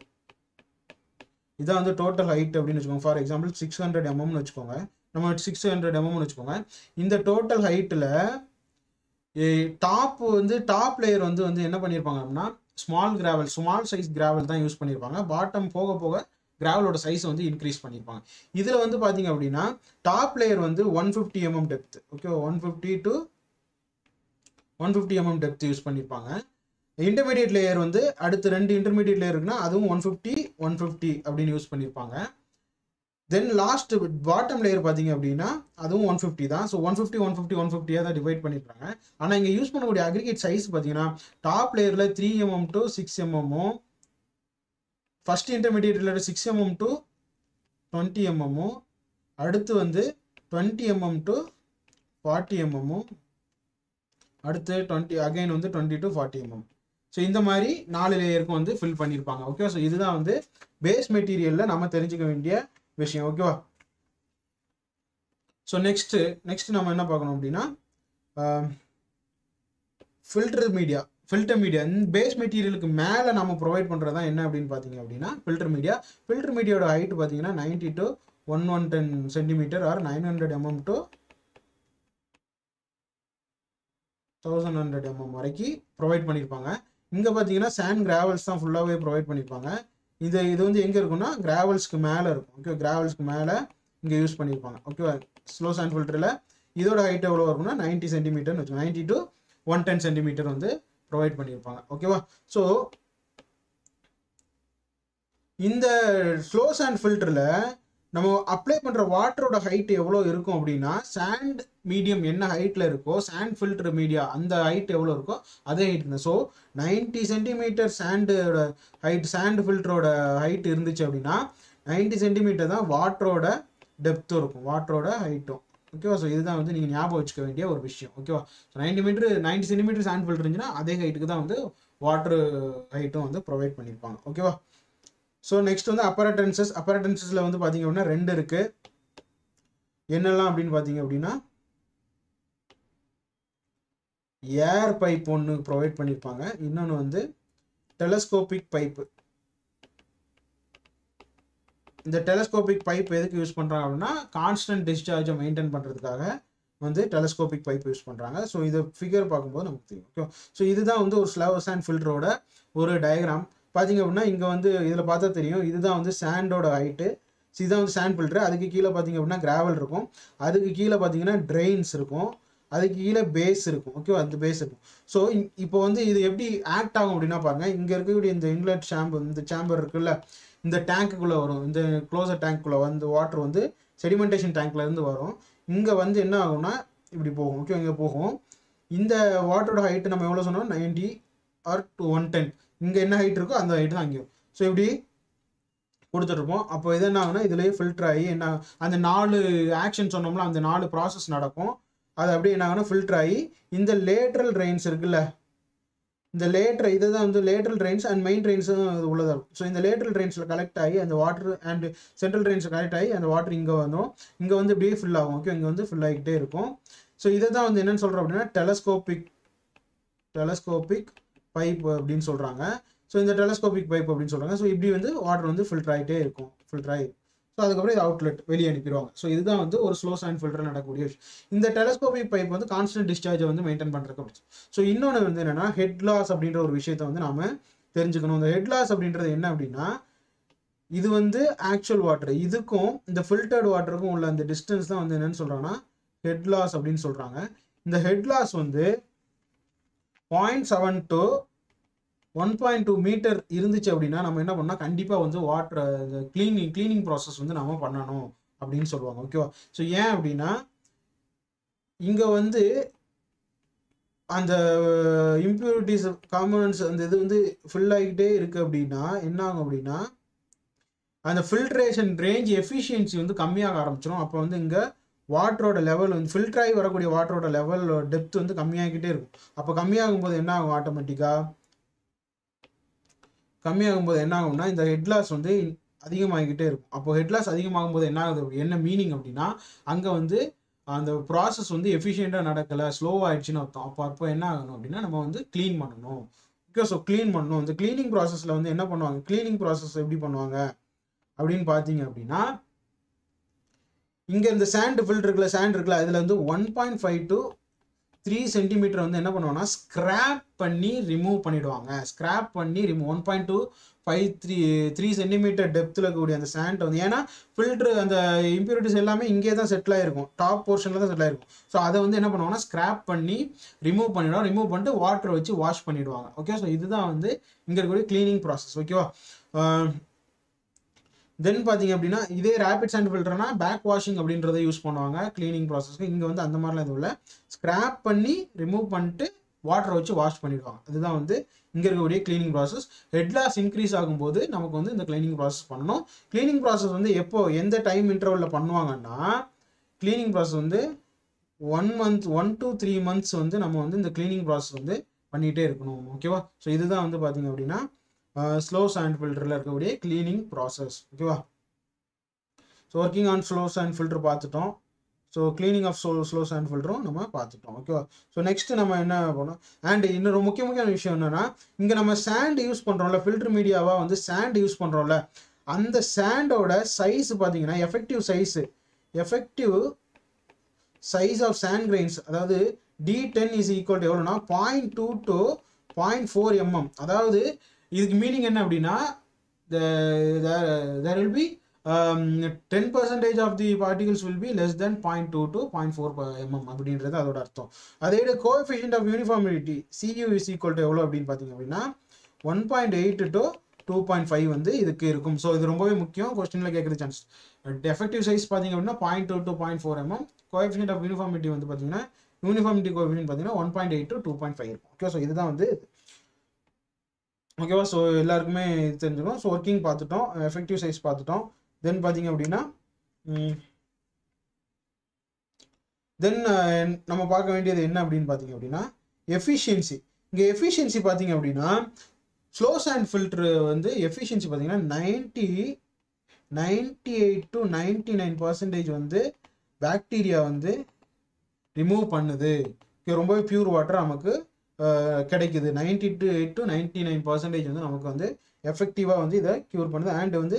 இதான் வந்து டோட்டல் ஹைட் அப்படின்னு வச்சுக்கோங்க ஃபார் எக்ஸாம்பிள் சிக்ஸ் ஹண்ட்ரட் எம்எம்னு வச்சுக்கோங்க நம்ம சிக்ஸ் ஹண்ட்ரட் எம்எம்னு வச்சுக்கோங்க இந்த டோட்டல் ஹைட்டில் டாப் வந்து டாப் லேயர் வந்து வந்து என்ன பண்ணியிருப்பாங்க அப்படின்னா small gravel small size gravel தான் யூஸ் பண்ணியிருப்பாங்க பாட்டம் போக போக கிராவலோட சைஸ் வந்து இன்க்ரீஸ் பண்ணியிருப்பாங்க இதில் வந்து பார்த்தீங்க அப்படின்னா டாப் லேயர் வந்து one fifty MM depth okay one fifty to one fifty MM depth use பண்ணியிருப்பாங்க இன்டர்மீடியட் லேயர் வந்து அடுத்து ரெண்டு இன்டர்மீடியட் லேயர் இருக்குன்னா அதுவும் ஒன் ஃபிஃப்டி ஒன் ஃபிஃப்டி அப்படின்னு யூஸ் பண்ணியிருப்பாங்க தென் லாஸ்ட் பாட்டம் லேயர் பார்த்தீங்க அப்படின்னா அதுவும் ஒன் ஃபிஃப்டி தான் so one fifty one fifty one ஃபிஃப்டியாக தான் டிவைட் பண்ணியிருக்காங்க ஆனால் இங்கே யூஸ் பண்ணக்கூடிய அக்ரிகேட் சைஸ் பார்த்தீங்கன்னா டாப் லேயரில் three MM to six எம்எம்மும் first intermediate layer six MM to twenty எம்எம்மும் அடுத்து வந்து டுவெண்ட்டி எம்எம் டு ஃபார்ட்டி எம்எம்மும் அடுத்து டுவெண்ட்டி அகைன் வந்து twenty to forty MM so இந்த மாதிரி நாலு லேயருக்கும் வந்து ஃபில் பண்ணியிருப்பாங்க ஓகே ஸோ இதுதான் வந்து பேஸ் மெட்டீரியலில் நம்ம தெரிஞ்சுக்க வேண்டிய விஷயம் ஓகேவா ஸோ நெக்ஸ்ட்டு நெக்ஸ்ட் நம்ம என்ன பார்க்கணும் அப்படின்னா ஃபில்டர் மீடியா ஃபில்டர் மீடியா இந்த பேஸ் மெட்டீரியலுக்கு மேலே நம்ம ப்ரொவைட் பண்ணுறது தான் என்ன அப்படின்னு பார்த்தீங்க அப்படின்னா ஃபில்டர் மீடியா ஃபில்டர் மீடியாவோட ஹைட் பார்த்தீங்கன்னா ninety to one one ten centimetre or nine hundred MM to thousand hundred MM வரைக்கும் ப்ரொவைட் பண்ணியிருப்பாங்க இங்கே பார்த்தீங்கன்னா சாண்ட் கிராவல்ஸ் தான் ஃபுல்லாகவே ப்ரொவைட் பண்ணியிருப்பாங்க இது இது வந்து எங்கே இருக்குன்னா கிராவல்ஸ்க்கு மேலே இருக்கும் ஓகே கிராவல்ஸ்க்கு மேலே இங்கே யூஸ் பண்ணியிருப்பாங்க ஓகேவா ஸ்லோ சாண்ட் ஃபில்டரில் இதோட ஹைட் எவ்வளோ இருக்கும்னா நைன்ட்டி சென்டிமீட்டர்னு வச்சுக்கோங்க ninety to one ten centimetre வந்து ப்ரொவைட் பண்ணியிருப்பாங்க ஓகேவா ஸோ இந்த ஸ்லோ சாண்ட் ஃபில்டரில் நம்ம அப்ளை பண்ணுற வாட்டரோட ஹைட் எவ்வளோ இருக்கும் அப்படின்னா சாண்ட் மீடியம் என்ன ஹைட்டில் இருக்கோ சாண்ட் ஃபில்டர் மீடியா அந்த ஹைட் எவ்வளோ இருக்கோ அதே ஹைட் தான் ஸோ நைன்ட்டி சென்டிமீட்டர் சாண்டோட ஹைட் சாண்ட் ஃபில்டரோட ஹைட் இருந்துச்சு அப்படின்னா நைன்ட்டி சென்டிமீட்டர் தான் வாட்டரோட டெப்த்தும் இருக்கும் வாட்டரோட ஹைட்டும் ஓகேவா ஸோ இதுதான் வந்து நீங்கள் ஞாபகம் வச்சுக்க வேண்டிய ஒரு விஷயம் ஓகேவா so ninety metre ninety centimetre sand filter இருந்துச்சுன்னா அதே ஹைட்டுக்கு தான் வந்து வாட்டர் ஹைட்டும் வந்து ப்ரொவைட் பண்ணியிருப்பாங்க ஓகேவா ஸோ நெக்ஸ்ட் வந்து அப்பரட்டன்சஸ் அப்பரட்டன்சஸில் வந்து பார்த்தீங்க அப்படின்னா ரெண்டு இருக்குது என்னெல்லாம் அப்படின்னு பார்த்தீங்க அப்படின்னா ஏர் பைப் ஒன்று ப்ரொவைட் பண்ணியிருப்பாங்க இன்னொன்று வந்து டெலஸ்கோபிக் பைப்பு இந்த டெலஸ்கோபிக் பைப் எதுக்கு யூஸ் பண்ணுறாங்க அப்படின்னா கான்ஸ்டன்ட் டிஸ்சார்ஜை மெயின்டைன் பண்ணுறதுக்காக வந்து டெலஸ்கோபிக் பைப் யூஸ் பண்ணுறாங்க ஸோ இதை ஃபிகர் பார்க்கும்போது நமக்கு தெரியும் ஓகே ஸோ இதுதான் வந்து ஒரு ஸ்லவ் சாண்ட் ஃபில்டரோட ஒரு டயக்ராம் பார்த்தீங்க அப்படின்னா இங்கே வந்து இதில் பார்த்தா தெரியும் இதுதான் வந்து சாண்டோட ஹைட்டு இதுதான் வந்து சாண்ட் ஃபில்டர் அதுக்கு கீழே பார்த்தீங்க அப்படின்னா கிராவல் இருக்கும் அதுக்கு கீழே பார்த்தீங்கன்னா ட்ரெயின்ஸ் இருக்கும் அதுக்கு கீழே பேஸ் இருக்கும் ஓகேவா அந்த பேஸ் இருக்கும் ஸோ இப்போ வந்து இது எப்படி ஆக்ட் ஆகும் அப்படின்னா பாருங்க இங்கே இருக்கக்கூடிய இந்த இன்லெட் சாம்பர் இந்த சாம்பர் இருக்குல்ல இந்த டேங்க்குள்ளே வரும் இந்த க்ளோசர் டேங்க்குள்ளே வந்து வாட்டர் வந்து செடிமெண்டேஷன் டேங்க்ல இருந்து வரும் இங்கே வந்து என்ன ஆகும்னா இப்படி போகும் ஓகே இங்கே போகும் இந்த வாட்டரோட ஹைட்டு நம்ம எவ்வளோ சொன்னோம் ninety or to one ten இங்கே என்ன ஹைட் இருக்கோ அந்த ஹைட்டு தான் அங்கேயும் ஸோ இப்படி கொடுத்துட்ருப்போம் அப்போ இது என்ன ஆகுனா இதுலேயே ஃபில்டர் ஆகி என்ன அந்த நாலு ஆக்ஷன் சொன்னோம்ல அந்த நாலு ப்ராசஸ் நடக்கும் அது அப்படியே என்ன ஆகுனா ஃபில்டர் ஆகி இந்த லேட்ரல் ட்ரெயின்ஸ் இருக்குல்ல இந்த லேட்ரல் இதை தான் வந்து லேட்ரல் ட்ரெயின்ஸ் அண்ட் மெயின் ட்ரெயின்ஸும் உள்ளதாக இருக்கும் ஸோ இந்த லேட்ரல் ட்ரெயின்ஸில் கலெக்ட் ஆகி அந்த வாட்டர் அண்ட் சென்ட்ரல் ட்ரெயின்ஸில் கலெக்ட் ஆகி அந்த வாட்டர் இங்கே வந்துடும் இங்கே வந்து இப்படியே ஃபில் ஆகும் ஓகே இங்கே வந்து ஃபில் ஆகிக்கிட்டே இருக்கும் ஸோ இதை தான் வந்து என்னென்னு சொல்கிறோம் அப்படின்னா டெலஸ்கோபிக் டெலஸ்கோபிக் பைப் அப்படின்னு சொல்கிறாங்க ஸோ இந்த டெலஸ்கோபிக் பைப் அப்படின்னு சொல்கிறாங்க ஸோ இப்படி வந்து வாட்டர் வந்து ஃபில்டர் ஆகிட்டே இருக்கும் ஃபில்டர் ஆகி ஸோ அதுக்கப்புறம் இது அவுட்லெட் வெளியே அனுப்பிடுவாங்க ஸோ இதுதான் வந்து ஒரு ஸ்லோ சாண்ட் ஃபில்டர் நடக்கக்கூடிய விஷயம் இந்த டெலஸ்கோபிக் பைப் வந்து கான்ஸ்டன்ட் டிஸ்சார்ஜை வந்து மெயின்டைன் பண்ணுறதுக்கு அப்படி ஸோ இன்னொன்று வந்து என்னென்னா ஹெட் லாஸ் அப்படின்ற ஒரு விஷயத்தை வந்து நாம தெரிஞ்சுக்கணும் இந்த ஹெட் லாஸ் அப்படின்றது என்ன அப்படின்னா இது வந்து ஆக்சுவல் வாட்டர் இதுக்கும் இந்த ஃபில்டர்டு வாட்டருக்கும் உள்ள அந்த டிஸ்டன்ஸ் தான் வந்து என்னன்னு சொல்கிறாங்கன்னா ஹெட் லாஸ் அப்படின்னு சொல்கிறாங்க இந்த ஹெட் லாஸ் வந்து point seven to one point two metre இருந்துச்சு அப்படின்னா நம்ம என்ன பண்ணால் கண்டிப்பாக வந்து வாட்டர் க்ளீனிங் க்ளீனிங் ப்ராசஸ் வந்து நம்ம பண்ணணும் அப்படின்னு சொல்லுவாங்க ஓகேவா ஸோ ஏன் அப்படின்னா இங்கே வந்து அந்த இம்ப்யூரிட்டிஸ் காம்பனன்ஸ் அந்த இது வந்து ஃபில் ஆகிக்கிட்டே இருக்குது அப்படின்னா என்ன ஆகும் அப்படின்னா அந்த ஃபில்ட்ரேஷன் ரேஞ்ச் எஃபிஷியன்சி வந்து கம்மியாக ஆரம்பிச்சிடும் அப்போ வந்து இங்கே வாட்டரோட லெவல் வந்து ஃபில்டர் ஆகி வரக்கூடிய வாட்டரோட லெவல் டெப்த் வந்து கம்மியாகிக்கிட்டே இருக்கும் அப்போ கம்மியாகும் போது என்ன ஆகும் ஆட்டோமேட்டிக்காக கம்மியாகும் போது என்ன ஆகும்னா இந்த ஹெட்லாஸ் வந்து அதிகமாகிக்கிட்டே இருக்கும் அப்போ ஹெட்லாஸ் அதிகமாகும் போது என்ன ஆகுது என்ன மீனிங் அப்படின்னா அங்கே வந்து அந்த ப்ராசஸ் வந்து எஃபிஷியண்ட்டாக நடக்கலை ஸ்லோ ஆயிடுச்சுன்னு அர்த்தம் அப்போ அப்போ என்ன ஆகணும் அப்படின்னா நம்ம வந்து க்ளீன் பண்ணணும் ஓகே ஸோ க்ளீன் பண்ணணும் இந்த க்ளீனிங் ப்ராசஸில் வந்து என்ன பண்ணுவாங்க க்ளீனிங் ப்ராசஸ் எப்படி பண்ணுவாங்க அப்படின்னு பார்த்தீங்க அப்படின்னா இங்கே இந்த சாண்ட் ஃபில்டர் இருக்குல்ல சாண்ட் இருக்குல்ல அதில் வந்து one point five to three centimetre வந்து என்ன பண்ணுவாங்கன்னா ஸ்க்ராப் பண்ணி ரிமூவ் பண்ணிடுவாங்க ஸ்க்ராப் பண்ணி remove one point two five three three centimetre டெப்த்தில் இருக்கக்கூடிய அந்த சாண்ட் வந்து ஏன்னா ஃபில்ட்ரு அந்த இம்ப்யூரிட்டிஸ் எல்லாமே இங்கே தான் செட்டில் ஆயிருக்கும் டாப் போர்ஷனில் தான் செட்டில் ஆயிருக்கும் ஸோ அதை வந்து என்ன பண்ணுவாங்கன்னா ஸ்க்ராப் பண்ணி ரிமூவ் பண்ணிடுவாங்க ரிமூவ் பண்ணிட்டு வாட்டர் வச்சு வாஷ் பண்ணிடுவாங்க ஓகே ஸோ இதுதான் வந்து இங்கே இருக்கக்கூடிய க்ளீனிங் ப்ராசஸ் ஓகேவா தென் பார்த்தீங்க அப்படின்னா இதே ரேபிட் சாண்ட் ஃபில்டர்னா பேக் வாஷிங் அப்படின்றத யூஸ் பண்ணுவாங்க க்ளீனிங் ப்ராசஸ்க்கு இங்கே வந்து அந்த மாதிரிலாம் எதுவும் இல்லை ஸ்க்ராப் பண்ணி ரிமூவ் பண்ணிட்டு வாட்டரை வச்சு வாஷ் பண்ணிடுவாங்க அதுதான் வந்து இங்கே இருக்கக்கூடிய cleaning process head loss increase ஆகும்போது நமக்கு வந்து இந்த க்ளீனிங் ப்ராசஸ் பண்ணணும் க்ளீனிங் ப்ராசஸ் வந்து எப்போ எந்த டைம் இன்டர்வலில் பண்ணுவாங்கன்னா க்ளீனிங் ப்ராசஸ் வந்து one month one to three months வந்து நம்ம வந்து இந்த க்ளீனிங் ப்ராசஸ் வந்து பண்ணிகிட்டே இருக்கணும் ஓகேவா ஸோ இதுதான் வந்து பார்த்தீங்க அப்படின்னா ஸ்லோ சாண்ட் ஃபில்டரில் இருக்கக்கூடிய க்ளீனிங் ப்ராசஸ் ஓகேவா so working on slow sand filter பார்த்துட்டோம் so cleaning of slow slow sand ஃபில்டரும் நம்ம பார்த்துட்டோம் ஓகேவா ஸோ நெக்ஸ்ட் நம்ம என்ன பண்ணோம் அண்ட் இன்னொரு முக்கிய முக்கியமான விஷயம் என்னன்னா இங்கே நம்ம சாண்ட் யூஸ் பண்ணுறோம்ல ஃபில்டர் மீடியாவாக வந்து சாண்ட் யூஸ் பண்ணுறோம்ல அந்த சாண்டோட சைஸ் பார்த்தீங்கன்னா effective size effective size of sand grains அதாவது D ten is equal to எவ்வளோனா point two to point four mm அதாவது இதுக்கு மீனிங் என்ன அப்படின்னா there will be ten percentage of the particles will be less than point two to point four mm அப்படின்றது அதோட அர்த்தம் அதே விட coefficient of uniformity C U is equal to எவ்வளோ அப்படின்னு பார்த்தீங்க அப்படின்னா one point eight to two point five வந்து இதுக்கு இருக்கும் ஸோ இது ரொம்பவே முக்கியம் கொஸ்டினில் கேட்குறது சான்ஸ் எஃபெக்டிவ் சைஸ் பார்த்தீங்க அப்படின்னா point two to point four mm coefficient of uniformity வந்து பார்த்தீங்கன்னா யூனிஃபார்மிட்டி கோஎஃபிஷியன்ட் பார்த்தீங்கன்னா one point eight to two point five இருக்கும் ஓகே ஸோ இதுதான் வந்து ஓகேவா ஸோ எல்லாருக்குமே இது தெரிஞ்சுக்கணும் ஸோ ஒர்க்கிங் பார்த்துட்டோம் எஃபெக்டிவ் சைஸ் பார்த்துட்டோம் தென் பார்த்தீங்க அப்படின்னா தென் நம்ம பார்க்க வேண்டியது என்ன அப்படின்னு பார்த்தீங்க அப்படின்னா எஃபிஷியன்சி இங்கே எஃபிஷியன்சி பார்த்தீங்க அப்படின்னா ஸ்லோ சாண்ட் ஃபில்ட்ரு வந்து எஃபிஷியன்சி பார்த்தீங்கன்னா ninety ninety eight to ninety nine percentage வந்து பாக்டீரியா வந்து ரிமூவ் பண்ணுது ரொம்பவே பியூர் வாட்டர் நமக்கு கிடைக்குது ninety to eight to ninety nine percentage வந்து நமக்கு வந்து எஃபெக்டிவாக வந்து இதை க்யூர் பண்ணுது அண்ட் வந்து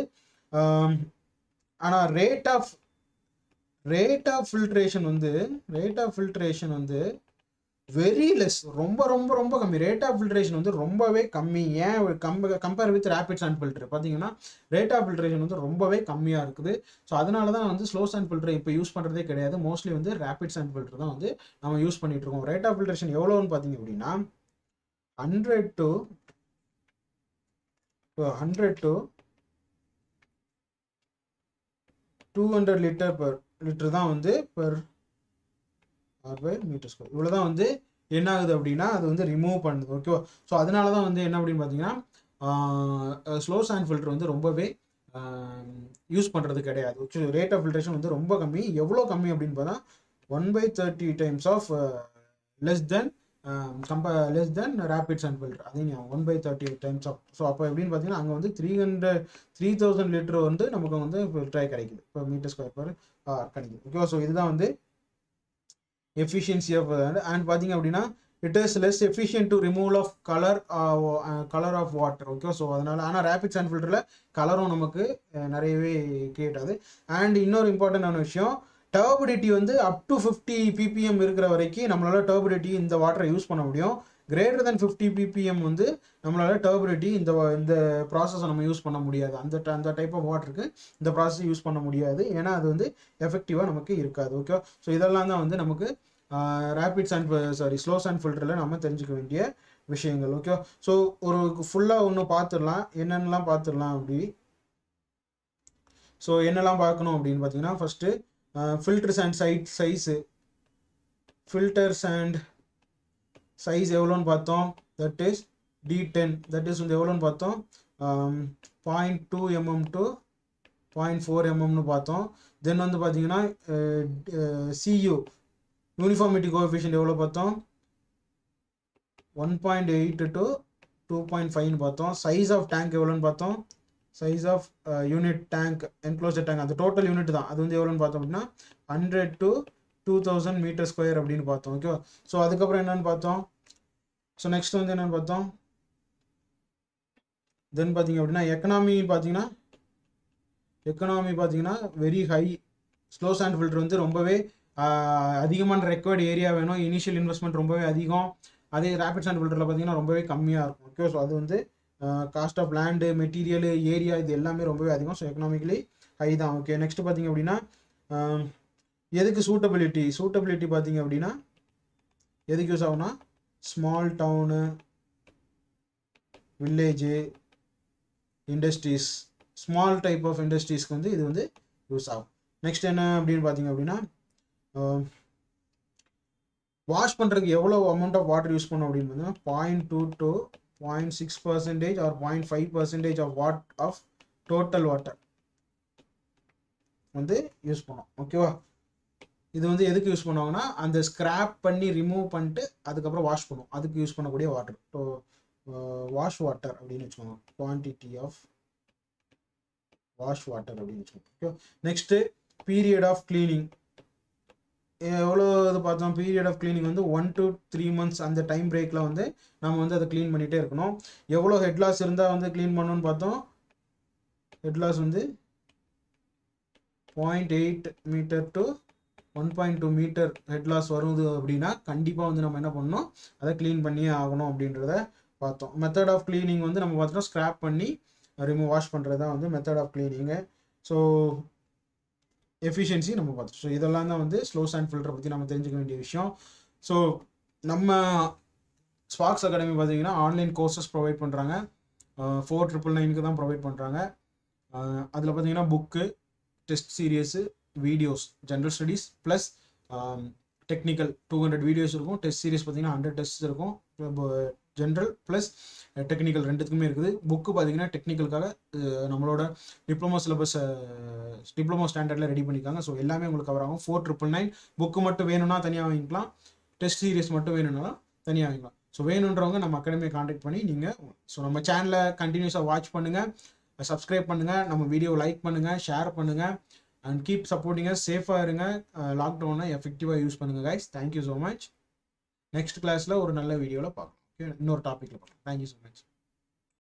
ஆனால் rate of rate of filtration வந்து ரேட் ஆஃப் ஃபில்ட்ரேஷன் வந்து வெரி லெஸ் ரொம்ப ரொம்ப ரொம்ப கம்மி ரேட் ஆஃப் ஃபில்ட்ரேஷன் வந்து ரொம்பவே கம்மி ஏன் கம்ப compare with rapid sand filter பார்த்தீங்கன்னா ரேட் ஆஃப் ஃபில்ட்ரேஷன் வந்து ரொம்பவே கம்மியாக இருக்குது ஸோ அதனால தான் வந்து ஸ்லோ சாண்ட் ஃபில்டர் இப்போ யூஸ் பண்ணுறதே கிடையாது மோஸ்ட்லி வந்து ரேபிட் சாண்ட் ஃபில்டர் தான் வந்து நம்ம யூஸ் பண்ணிட்டு இருக்கோம் ரேட் ஆஃப் ஃபில்ட்ரேஷன் எவ்வளோன்னு பார்த்தீங்க அப்படின்னா hundred to hundred to two hundred litre per litre தான் வந்து per hour by metre square இவ்வளோ தான் வந்து என்ன ஆகுது அப்படின்னா அது வந்து ரிமூவ் பண்ணுது ஓகேவா ஸோ அதனால தான் வந்து என்ன அப்படின்னு பார்த்தீங்கன்னா ஸ்லோ சாண்ட் ஃபில்டர் வந்து ரொம்பவே யூஸ் பண்ணுறது கிடையாது ஓகே ரேட் ஆஃப் ஃபில்ட்ரேஷன் வந்து ரொம்ப கம்மி எவ்வளோ கம்மி அப்படின்னு பார்த்தா one by thirty times of less than கம்ப less than rapid sand filter அதே one by thirty times of so அப்போ எப்படின்னு பார்த்தீங்கன்னா அங்கே வந்து three hundred three thousand litre வந்து நமக்கு வந்து ஃபில்டராக கிடைக்குது இப்போ மீட்டர் ஸ்கொயர் பர் கிடைக்குது ஓகேவா ஸோ இதுதான் வந்து எஃபிஷியன்சி ஆஃப் அண்ட் பார்த்தீங்க அப்படின்னா it is less efficient to removal of colour colour of water okay so அதனால் ஆனால் ரேபிட் சாண்ட் ஃபில்டரில் கலரும் நமக்கு நிறையவே கிரியேட் ஆகுது அண்ட் இன்னொரு இம்பார்ட்டண்டான விஷயம் டர்பிடிட்டி வந்து அப் டு ஃபிஃப்டி பிபிஎம் இருக்கிற வரைக்கும் நம்மளால டர்பிடிட்டி இந்த வாட்டரை யூஸ் பண்ண முடியும் கிரேட்டர் தென் ஃபிஃப்டி பிபிஎம் வந்து நம்மளால டர்பிடிட்டி இந்த இந்த ப்ராசஸை நம்ம யூஸ் பண்ண முடியாது அந்த அந்த டைப் ஆஃப் வாட்டருக்கு இந்த ப்ராசஸ் யூஸ் பண்ண முடியாது ஏன்னா அது வந்து எஃபெக்டிவாக நமக்கு இருக்காது ஓகே ஸோ இதெல்லாம் தான் வந்து நமக்கு rapid sand sorry slow sand ஃபில்டரில் நம்ம தெரிஞ்சுக்க வேண்டிய விஷயங்கள் ஓகே ஸோ ஒரு ஃபுல்லாக ஒன்று பார்த்துடலாம் என்னென்னலாம் பார்த்துடலாம் அப்படி ஸோ என்னெல்லாம் பார்க்கணும் அப்படின்னு பார்த்தீங்கன்னா first filters and side size filters and size எவ்வளோன்னு பார்த்தோம் that is D ten that is வந்து எவ்வளோன்னு பார்த்தோம் point two mm to point four எம்எம்னு பார்த்தோம் தென் வந்து பார்த்தீங்கன்னா சியூ யூனிஃபார்மிட்டி கோஎஃபிஷியன்ட் எவ்வளோ பார்த்தோம் one point eight to two point ஃபைவ்னு பார்த்தோம் சைஸ் ஆஃப் டேங்க் எவ்வளோன்னு பார்த்தோம் size of unit tank enclosure tank அந்த டோட்டல் யூனிட் தான் அது வந்து எவ்வளோன்னு பார்த்தோம் அப்படின்னா hundred to two thousand metre square அப்படின்னு பார்த்தோம் ஓகேவா ஸோ அதுக்கப்புறம் என்னென்னு பார்த்தோம் ஸோ நெக்ஸ்ட் வந்து என்னென்னு பார்த்தோம் தென் பார்த்தீங்க அப்படின்னா எக்கனாமி பார்த்தீங்கன்னா எக்கனாமி பார்த்தீங்கன்னா very high slow sand filter வந்து ரொம்பவே அதிகமான ரெக்வயர்டு ஏரியா வேணும் இனிஷியல் இன்வெஸ்ட்மெண்ட் ரொம்பவே அதிகம் அதே ரேபிட் சாண்ட் பில்டரில் பார்த்தீங்கன்னா ரொம்பவே கம்மியாக இருக்கும் ஓகே ஸோ அது வந்து cost of land material area இது எல்லாமே ரொம்பவே அதிகம் ஸோ எக்கனாமிக்கலி ஹை தான் ஓகே நெக்ஸ்ட் பார்த்தீங்க அப்படின்னா ஆஹ், எதுக்கு சூட்டபிலிட்டி சூட்டபிலிட்டி பார்த்தீங்க அப்படின்னா எதுக்கு யூஸ் ஆகும்னா small town village industries small type of இண்டஸ்ட்ரீஸ்க்கு வந்து இது வந்து யூஸ் ஆகும் நெக்ஸ்ட் என்ன அப்படின்னு பார்த்தீங்க அப்படின்னா வாஷ் பண்ணுறதுக்கு எவ்வளோ அமௌண்ட் ஆஃப் வாட்டர் யூஸ் பண்ணோம் அப்படின்னு பார்த்தீங்கன்னா point two to point six percentage or point five percentage of what of total water வந்து யூஸ் பண்ணோம் ஓகேவா இது வந்து எதுக்கு யூஸ் பண்ணுவாங்கன்னா அந்த ஸ்க்ராப் பண்ணி ரிமூவ் பண்ணிட்டு அதுக்கப்புறம் வாஷ் பண்ணும் அதுக்கு யூஸ் பண்ணக்கூடிய வாட்டர் ஸோ வாஷ் வாட்டர் அப்படின்னு வச்சுக்கோங்க குவான்டிட்டி ஆஃப் வாஷ் வாட்டர் அப்படின்னு வச்சுக்கோங்க okay next period of cleaning எவ்வளோ இது பார்த்தோம் பீரியட் ஆஃப் க்ளீனிங் வந்து ஒன் to த்ரீ மந்த்ஸ் அந்த டைம் பிரேக்கில் வந்து நம்ம வந்து அதை க்ளீன் பண்ணிகிட்டே இருக்கணும் எவ்வளோ ஹெட் லாஸ் இருந்தால் வந்து க்ளீன் பண்ணணும்னு பார்த்தோம் ஹெட் லாஸ் வந்து point eight metre to one point two metre head loss வருது அப்படின்னா கண்டிப்பாக வந்து நம்ம என்ன பண்ணணும் அதை க்ளீன் பண்ணியே ஆகணும் அப்படின்றத பார்த்தோம் மெத்தட் ஆஃப் க்ளீனிங் வந்து நம்ம பார்த்தோம் ஸ்க்ராப் பண்ணி ரிமூவ் வாஷ் பண்ணுறது தான் வந்து method of cleaning so efficiency நம்ம பார்த்தோம் ஸோ இதெல்லாம் தான் வந்து ஸ்லோ சாண்ட் ஃபில்டரை பற்றி நம்ம தெரிஞ்சுக்க வேண்டிய விஷயம் ஸோ நம்ம ஸ்பார்க்ஸ் அகாடமி பார்த்தீங்கன்னா ஆன்லைன் கோர்சஸ் ப்ரொவைட் பண்ணுறாங்க ஃபோர் ட்ரிபிள் நைனுக்கு தான் ப்ரொவைட் பண்ணுறாங்க அதில் பார்த்தீங்கன்னா book test series videos general studies plus technical two hundred videos இருக்கும் டெஸ்ட் சீரிஸ் பார்த்தீங்கன்னா ஹண்ட்ரட் டெஸ்ட் இருக்கும் ஜென்ரல் ப்ளஸ் டெக்னிக்கல் ரெண்டுத்துக்குமே இருக்குது புக்கு பார்த்தீங்கன்னா டெக்னிக்கலுக்காக நம்மளோட டிப்ளமோ சிலபஸ் டிப்ளமோ ஸ்டாண்டர்டில் ரெடி பண்ணியிருக்காங்க ஸோ எல்லாமே உங்களுக்கு கவர் ஆகும் ஃபோர் ட்ரிபிள் நைன் புக்கு மட்டும் வேணும்னா தனியாக வாங்கிக்கலாம் டெஸ்ட் சீரிஸ் மட்டும் வேணும்னாலும் தனியாக வாங்கிக்கலாம் ஸோ வேணுன்றவங்க நம்ம அகாடமியை காண்டாக்ட் பண்ணி நீங்கள் ஸோ நம்ம சேனலை கண்டினியூஸாக வாட்ச் பண்ணுங்கள் சப்ஸ்கிரைப் பண்ணுங்கள் நம்ம வீடியோ லைக் பண்ணுங்கள் ஷேர் பண்ணுங்கள் அண்ட் கீப் சப்போர்ட்டிங்க சேஃபாக இருங்க லாக்டவுனை எஃபெக்டிவாக யூஸ் பண்ணுங்கள் guys thank you so much next கிளாஸில் ஒரு நல்ல வீடியோவில் பார்க்கலாம் ஓகே இன்னொரு டாப்பிக்கில் பார்க்கலாம் தேங்க்யூ ஸோ மச்